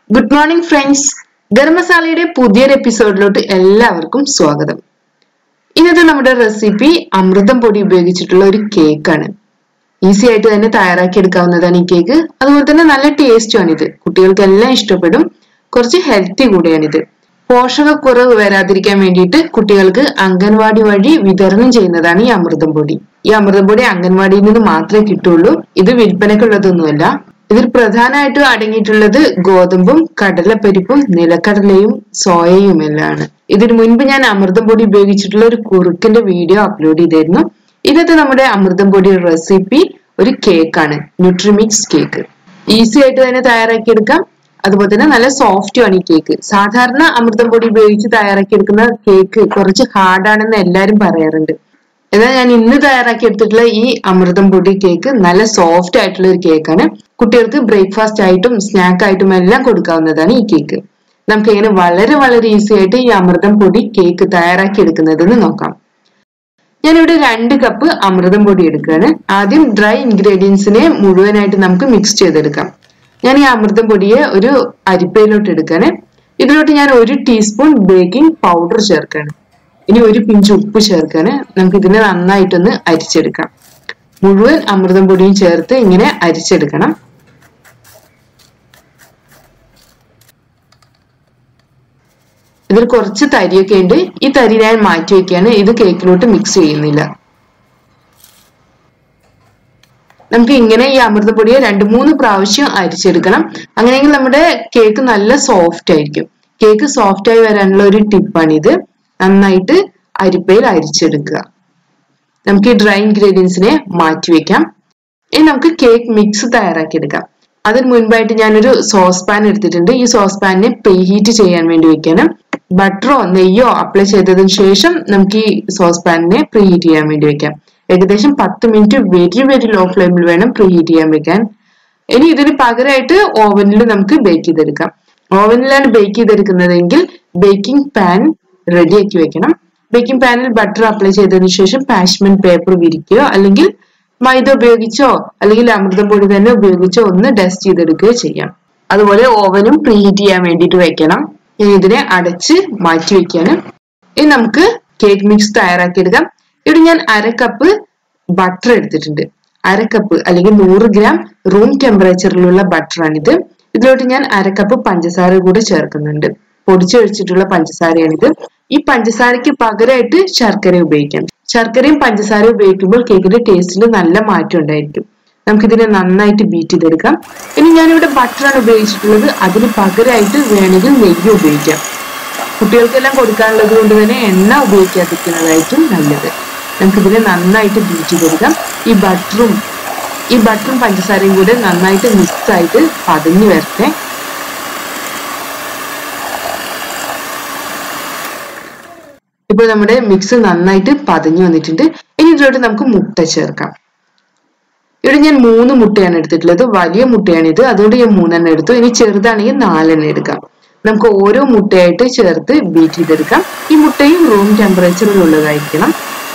good morning friends garam മസാലയുടെ പുതിയൊരു എപ്പിസോഡിലോട്ട് എല്ലാവർക്കും സ്വാഗതം ഇന്നത്തെ നമ്മുടെ റെസിപ്പി അമൃതം പൊടി ഉപയോഗിച്ചിട്ടുള്ള ഒരു കേക്കാണ് ഈസി ആയിട്ട് തന്നെ തയ്യാറാക്കി എടുക്കാവുന്നതാണ് ഈ കേക്ക് അതുപോലെ തന്നെ നല്ല ടേസ്റ്റുമാണ് ഇത് കുട്ടികൾക്കെല്ലാം ഇഷ്ടപ്പെടും കുറച്ച് ഹെൽത്തി കൂടിയാണിത് പോഷകക്കുറവ് വരാതിരിക്കാൻ വേണ്ടിയിട്ട് കുട്ടികൾക്ക് അംഗൻവാടി വഴി വിതരണം ചെയ്യുന്നതാണ് ഈ അമൃതം പൊടി ഈ അമൃതം പൊടി അംഗൻവാടിയിൽ നിന്ന് മാത്രമേ കിട്ടുള്ളൂ ഇത് വിൽപ്പനക്കുള്ളതൊന്നുമല്ല ഇതിൽ പ്രധാനമായിട്ടും അടങ്ങിയിട്ടുള്ളത് ഗോതമ്പും കടലപ്പരിപ്പും നിലക്കടലയും സോയയും എല്ലാമാണ് ഇതിനു മുൻപ് ഞാൻ അമൃതം പൊടി ഉപയോഗിച്ചിട്ടുള്ള ഒരു കുറുക്കിന്റെ വീഡിയോ അപ്ലോഡ് ചെയ്തിരുന്നു ഇന്നത്തെ നമ്മുടെ അമൃതം പൊടി റെസിപ്പി ഒരു കേക്കാണ് ന്യൂട്രിമിക്സ് കേക്ക് ഈസി ആയിട്ട് തന്നെ തയ്യാറാക്കിയെടുക്കാം അതുപോലെ തന്നെ നല്ല സോഫ്റ്റും ആണ് ഈ കേക്ക് സാധാരണ അമൃതം പൊടി ഉപയോഗിച്ച് തയ്യാറാക്കിയെടുക്കുന്ന കേക്ക് കുറച്ച് ഹാർഡാണെന്ന് എല്ലാവരും പറയാറുണ്ട് എന്നാൽ ഞാൻ ഇന്ന് തയ്യാറാക്കി എടുത്തിട്ടുള്ള ഈ അമൃതം പൊടി കേക്ക് നല്ല സോഫ്റ്റ് ആയിട്ടുള്ള ഒരു കേക്കാണ് കുട്ടികൾക്ക് ബ്രേക്ക്ഫാസ്റ്റ് ആയിട്ടും സ്നാക്ക് ആയിട്ടും എല്ലാം കൊടുക്കാവുന്നതാണ് ഈ കേക്ക് നമുക്ക് ഇങ്ങനെ വളരെ വളരെ ഈസി ആയിട്ട് ഈ അമൃതം പൊടി കേക്ക് തയ്യാറാക്കി എടുക്കുന്നതെന്ന് നോക്കാം ഞാനിവിടെ രണ്ട് കപ്പ് അമൃതം പൊടി എടുക്കുകയാണ് ആദ്യം ഡ്രൈ ഇൻഗ്രീഡിയൻസിനെ മുഴുവനായിട്ട് നമുക്ക് മിക്സ് ചെയ്തെടുക്കാം ഞാൻ ഈ അമൃതം പൊടിയെ ഒരു അരിപ്പയിലോട്ട് എടുക്കാണ് ഇതിലോട്ട് ഞാൻ ഒരു ടീസ്പൂൺ ബേക്കിംഗ് പൗഡർ ചേർക്കാണ് ഇനി ഒരു പിഞ്ച് ഉപ്പ് ചേർക്കാണ് നമുക്ക് ഇതിനെ നന്നായിട്ടൊന്ന് അരിച്ചെടുക്കാം മുഴുവൻ അമൃതം പൊടിയും ചേർത്ത് ഇങ്ങനെ അരിച്ചെടുക്കണം ഇതിൽ കുറച്ച് തരിയൊക്കെ ഉണ്ട് ഈ തരി ഞാൻ മാറ്റി വെക്കുകയാണ് ഇത് കേക്കിലോട്ട് മിക്സ് ചെയ്യുന്നില്ല നമുക്ക് ഇങ്ങനെ ഈ അമൃതപ്പൊടിയെ രണ്ട് മൂന്ന് പ്രാവശ്യം അരിച്ചെടുക്കണം അങ്ങനെയെങ്കിൽ നമ്മുടെ കേക്ക് നല്ല സോഫ്റ്റ് ആയിരിക്കും കേക്ക് സോഫ്റ്റ് ആയി വരാനുള്ള ഒരു ടിപ്പാണിത് നന്നായിട്ട് അരിപ്പയിൽ അരിച്ചെടുക്കുക നമുക്ക് ഈ ഡ്രൈ ഇൻഗ്രീഡിയൻസിനെ മാറ്റി വെക്കാം ഇനി നമുക്ക് കേക്ക് മിക്സ് തയ്യാറാക്കിയെടുക്കാം അതിന് മുൻപായിട്ട് ഞാനൊരു സോസ് പാൻ എടുത്തിട്ടുണ്ട് ഈ സോസ് പാനിനെ പ്രീഹീറ്റ് ചെയ്യാൻ വേണ്ടി വെക്കാനും ബട്ടറോ നെയ്യോ അപ്ലൈ ചെയ്തതിനു ശേഷം നമുക്ക് ഈ സോസ് പാനിനെ പ്രീഹീറ്റ് ചെയ്യാൻ വേണ്ടി വെക്കാം ഏകദേശം പത്ത് മിനിറ്റ് വെരി വെരി ലോ ഫ്ലെയിമിൽ വേണം പ്രീഹീറ്റ് ചെയ്യാൻ വെക്കാൻ ഇനി ഇതിന് പകരമായിട്ട് ഓവനിൽ നമുക്ക് ബേക്ക് ചെയ്തെടുക്കാം ഓവനിലാണ് ബേക്ക് ചെയ്തെടുക്കുന്നതെങ്കിൽ ബേക്കിംഗ് പാൻ റെഡിയാക്കി വെക്കണം ബേക്കിംഗ് പാനിൽ ബട്ടർ അപ്ലൈ ചെയ്തതിനു ശേഷം പാഷ്മെന്റ് പേപ്പർ വിരിക്കുകയോ അല്ലെങ്കിൽ മൈദ ഉപയോഗിച്ചോ അല്ലെങ്കിൽ അമൃതം പൊടി തന്നെ ഉപയോഗിച്ചോ ഒന്ന് ഡസ്റ്റ് ചെയ്തെടുക്കുകയോ ചെയ്യാം അതുപോലെ ഓവനും പ്രീഹീറ്റ് ചെയ്യാൻ വേണ്ടിയിട്ട് വെക്കണം ഇനി ഇതിനെ അടച്ച് മാറ്റി വെക്കാനും ഇനി നമുക്ക് കേക്ക് മിക്സ് തയ്യാറാക്കിയെടുക്കാം ഇവിടെ ഞാൻ അര കപ്പ് ബട്ടർ എടുത്തിട്ടുണ്ട് അര കപ്പ് അല്ലെങ്കിൽ നൂറ് ഗ്രാം റൂം ടെമ്പറേച്ചറിലുള്ള ബട്ടറാണിത് ഇതിലോട്ട് ഞാൻ അര കപ്പ് പഞ്ചസാര കൂടെ ചേർക്കുന്നുണ്ട് പൊടിച്ചു വെച്ചിട്ടുള്ള പഞ്ചസാരയാണിത് ഈ പഞ്ചസാരയ്ക്ക് പകരമായിട്ട് ശർക്കര ഉപയോഗിക്കാം ശർക്കരയും പഞ്ചസാരയും ഉപയോഗിക്കുമ്പോൾ കേക്കിന്റെ ടേസ്റ്റിൽ നല്ല മാറ്റം ഉണ്ടായിരിക്കും നമുക്കിതിനെ നന്നായിട്ട് ബീറ്റ് ചെയ്തെടുക്കാം ഇനി ഞാനിവിടെ ബട്ടറാണ് ഉപയോഗിച്ചിട്ടുള്ളത് അതിന് പകരമായിട്ട് വേണമെങ്കിൽ നെയ്യ് ഉപയോഗിക്കാം കുട്ടികൾക്കെല്ലാം കൊടുക്കാനുള്ളത് കൊണ്ട് തന്നെ എണ്ണ ഉപയോഗിക്കാതിരിക്കുന്നതായിരിക്കും നല്ലത് നമുക്കിതിനെ നന്നായിട്ട് ബീറ്റ് ചെയ്തെടുക്കാം ഈ ബട്ടറും ഈ ബട്ടറും പഞ്ചസാരയും കൂടെ നന്നായിട്ട് മിക്സ് ആയിട്ട് പതിഞ്ഞു വരട്ടെ ഇപ്പോൾ നമ്മുടെ മിക്സ് നന്നായിട്ട് പതിഞ്ഞു വന്നിട്ടുണ്ട് ഇനി ഇതിലോട്ട് നമുക്ക് മുട്ട ചേർക്കാം ഇവിടെ ഞാൻ മൂന്ന് മുട്ടയാണ് എടുത്തിട്ടുള്ളത് വലിയ മുട്ടയാണിത് അതുകൊണ്ട് ഞാൻ മൂന്നെണ്ണം എടുത്തു ഇനി ചെറുതാണെങ്കിൽ നാലെണ്ണം എടുക്കാം നമുക്ക് ഓരോ മുട്ടയായിട്ട് ചേർത്ത് ബീറ്റ് ചെയ്തെടുക്കാം ഈ മുട്ടയും റൂം ടെമ്പറേച്ചറിലുള്ളതായിരിക്കണം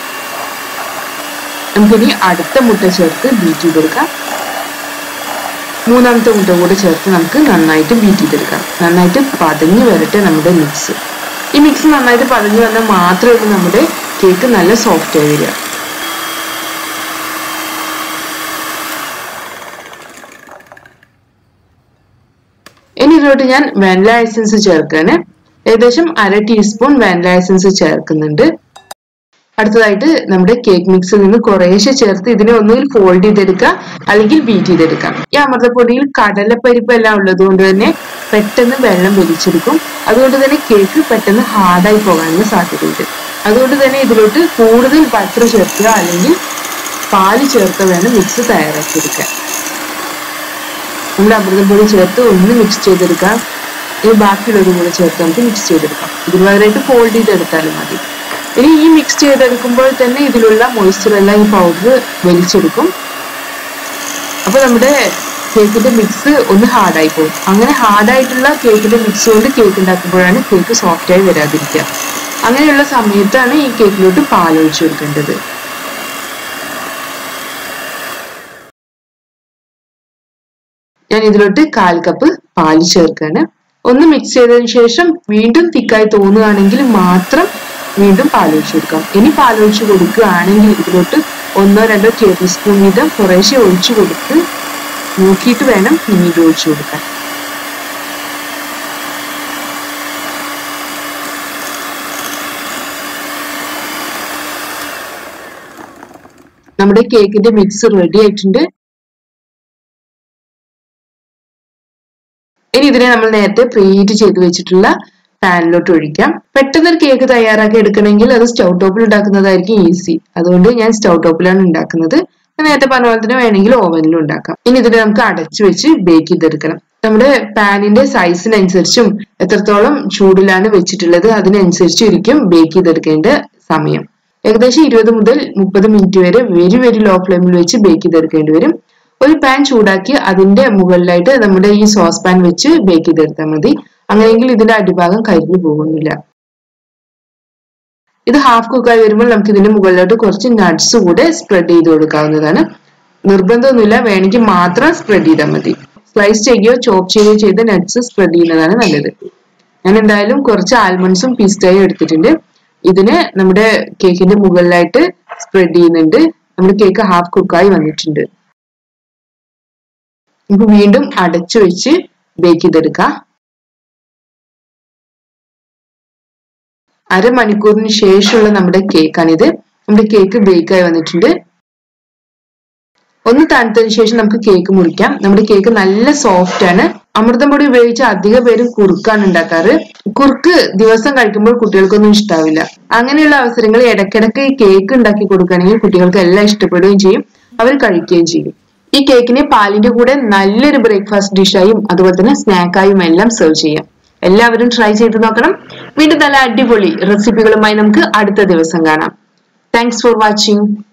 നമുക്കിനി അടുത്ത മുട്ട ചേർത്ത് ബീറ്റ് ചെയ്തെടുക്കാം മൂന്നാമത്തെ മുട്ട കൂടെ ചേർത്ത് നമുക്ക് നന്നായിട്ട് ബീറ്റ് ചെയ്തെടുക്കാം നന്നായിട്ട് പതഞ്ഞു വരട്ടെ നമ്മുടെ മിക്സ് ഈ മിക്സ് നന്നായിട്ട് പതഞ്ഞു വന്നാൽ മാത്രമേ ഉള്ളൂ നമ്മുടെ കേക്ക് നല്ല സോഫ്റ്റ് ആയി വരിക ഇനി ഇതിലോട്ട് ഞാൻ വാനില എസൻസ് ചേർക്കാണ് ഏകദേശം അര ടീസ്പൂൺ വാനില എസൻസ് ചേർക്കുന്നുണ്ട് അടുത്തതായിട്ട് നമ്മുടെ കേക്ക് മിക്സിൽ നിന്ന് കുറേശ്ശെ ചേർത്ത് ഇതിനെ ഒന്നുകിൽ ഫോൾഡ് ചെയ്തെടുക്കുക അല്ലെങ്കിൽ ബീറ്റ് ചെയ്തെടുക്കാം ഈ അമൃതപ്പൊടിയിൽ കടലപ്പരിപ്പ് എല്ലാം ഉള്ളത് കൊണ്ട് തന്നെ പെട്ടെന്ന് വെള്ളം വലിച്ചെടുക്കും അതുകൊണ്ട് തന്നെ കേക്ക് പെട്ടെന്ന് ഹാർഡായി പോകാനുള്ള സാധ്യതയുണ്ട് അതുകൊണ്ട് തന്നെ ഇതിലോട്ട് കൂടുതൽ ബട്ടർ ചേർക്കുക അല്ലെങ്കിൽ പാല് ചേർത്ത് വേണം മിക്സ് തയ്യാറാക്കിയെടുക്കാൻ നമ്മൾ അമൃതപ്പൊടി ചേർത്ത് ഒന്ന് മിക്സ് ചെയ്തെടുക്കാം ഇനി ബാക്കിയുള്ളതും കൂടെ ചേർത്ത് നമുക്ക് മിക്സ് ചെയ്തെടുക്കാം ഇതിന് പകരമായിട്ട് ഫോൾഡ് ചെയ്തെടുത്താലും മതി ഇനി ഈ മിക്സ് ചെയ്തെടുക്കുമ്പോൾ തന്നെ ഇതിലുള്ള മോയ്സ്ചർ എല്ലാം ഈ പൗഡർ വലിച്ചെടുക്കും അപ്പൊ നമ്മുടെ കേക്കിന്റെ മിക്സ് ഒന്ന് ഹാർഡായി പോകും അങ്ങനെ ഹാർഡായിട്ടുള്ള കേക്കിന്റെ മിക്സ് കൊണ്ട് കേക്ക് ഉണ്ടാക്കുമ്പോഴാണ് കേക്ക് സോഫ്റ്റ് ആയി വരാതിരിക്കുക അങ്ങനെയുള്ള സമയത്താണ് ഈ കേക്കിലോട്ട് പാലൊഴിച്ചു കൊടുക്കേണ്ടത് ഞാൻ ഇതിലോട്ട് കാൽ കപ്പ് പാല് ചേർക്കാണ് ഒന്ന് മിക്സ് ചെയ്തതിന് ശേഷം വീണ്ടും തിക്കായി തോന്നുകയാണെങ്കിൽ മാത്രം വീണ്ടും പാലൊഴിച്ച് കൊടുക്കാം ഇനി പാലൊഴിച്ച് കൊടുക്കുകയാണെങ്കിൽ ഇതിലോട്ട് ഒന്നോ രണ്ടോ ടേബിൾ സ്പൂൺ വീതം കുറേശ്ശെ ഒഴിച്ചു കൊടുത്ത് നോക്കിയിട്ട് വേണം പിന്നീട് ഒഴിച്ചു കൊടുക്കാൻ നമ്മുടെ കേക്കിന്റെ മിക്സ് റെഡി ആയിട്ടുണ്ട് ഇനി ഇതിനെ നമ്മൾ നേരത്തെ പ്രീഹീറ്റ് ചെയ്ത് വെച്ചിട്ടുള്ള പാനിലോട്ട് ഒഴിക്കാം പെട്ടെന്ന് ഒരു കേക്ക് തയ്യാറാക്കി എടുക്കണമെങ്കിൽ അത് സ്റ്റൗ ടോപ്പിൽ ഉണ്ടാക്കുന്നതായിരിക്കും ഈസി അതുകൊണ്ട് ഞാൻ സ്റ്റൗ ടോപ്പിലാണ് ഉണ്ടാക്കുന്നത് നേരത്തെ പറഞ്ഞ പോലെ തന്നെ വേണമെങ്കിൽ ഓവനിലും ഉണ്ടാക്കാം ഇനി ഇതിനെ നമുക്ക് അടച്ചു വെച്ച് ബേക്ക് ചെയ്തെടുക്കണം നമ്മുടെ പാനിന്റെ സൈസിനനുസരിച്ചും എത്രത്തോളം ചൂടിലാണ് വെച്ചിട്ടുള്ളത് അതിനനുസരിച്ചും ഇരിക്കും ബേക്ക് ചെയ്തെടുക്കേണ്ട സമയം ഏകദേശം ഇരുപത് മുതൽ മുപ്പത് മിനിറ്റ് വരെ വെരി വെരി ലോ ഫ്ലെയിമിൽ വെച്ച് ബേക്ക് ചെയ്തെടുക്കേണ്ടി വരും ഒരു പാൻ ചൂടാക്കി അതിന്റെ മുകളിലായിട്ട് നമ്മുടെ ഈ സോസ് പാൻ വെച്ച് ബേക്ക് ചെയ്തെടുത്താൽ മതി അങ്ങനെയെങ്കിൽ ഇതിന്റെ അടിഭാഗം കരിഞ്ഞു പോകുന്നില്ല ഇത് ഹാഫ് കുക്കായി വരുമ്പോൾ നമുക്ക് ഇതിന്റെ മുകളിലോട്ട് കുറച്ച് നട്ട്സ് കൂടെ സ്പ്രെഡ് ചെയ്ത് കൊടുക്കാവുന്നതാണ് നിർബന്ധമൊന്നുമില്ല വേണമെങ്കിൽ മാത്രം സ്പ്രെഡ് ചെയ്താൽ മതി സ്ലൈസ് ചെയ്യുകയോ ചോപ്പ് ചെയ്യുകയോ ചെയ്ത നട്ട്സ് സ്പ്രെഡ് ചെയ്യുന്നതാണ് നല്ലത് ഞാൻ എന്തായാലും കുറച്ച് ആൽമണ്ട്സും പിസ്തയും എടുത്തിട്ടുണ്ട് ഇതിന് നമ്മുടെ കേക്കിന്റെ മുകളിലായിട്ട് സ്പ്രെഡ് ചെയ്യുന്നുണ്ട് നമ്മുടെ കേക്ക് ഹാഫ് കുക്കായി വന്നിട്ടുണ്ട് നമുക്ക് വീണ്ടും അടച്ചു വെച്ച് ബേക്ക് ചെയ്തെടുക്കാം അരമണിക്കൂറിന് ശേഷമുള്ള നമ്മുടെ കേക്കാണിത് നമ്മുടെ കേക്ക് ബേക്കായി വന്നിട്ടുണ്ട് ഒന്ന് തണുത്തതിന് ശേഷം നമുക്ക് കേക്ക് മുറിക്കാം നമ്മുടെ കേക്ക് നല്ല സോഫ്റ്റ് ആണ് അമൃതം പൊടി ഉപയോഗിച്ച് അധിക പേരും കുറുക്കാണ് ഉണ്ടാക്കാറ് കുറുക്ക് ദിവസം കഴിക്കുമ്പോൾ കുട്ടികൾക്കൊന്നും ഇഷ്ടാവില്ല അങ്ങനെയുള്ള അവസരങ്ങളിൽ ഇടയ്ക്കിടയ്ക്ക് കേക്ക് ഉണ്ടാക്കി കൊടുക്കുകയാണെങ്കിൽ കുട്ടികൾക്ക് എല്ലാം ഇഷ്ടപ്പെടുകയും ചെയ്യും അവർ കഴിക്കുകയും ചെയ്യും ഈ കേക്കിനെ പാലിന്റെ കൂടെ നല്ലൊരു ബ്രേക്ക്ഫാസ്റ്റ് ഡിഷായും അതുപോലെ തന്നെ സ്നാക്കായും എല്ലാം സെർവ് ചെയ്യാം എല്ലാവരും ട്രൈ ചെയ്ത് നോക്കണം വീണ്ടും നല്ല അടിപൊളി റെസിപ്പികളുമായി നമുക്ക് അടുത്ത ദിവസം കാണാം താങ്ക്സ് ഫോർ വാച്ചിങ്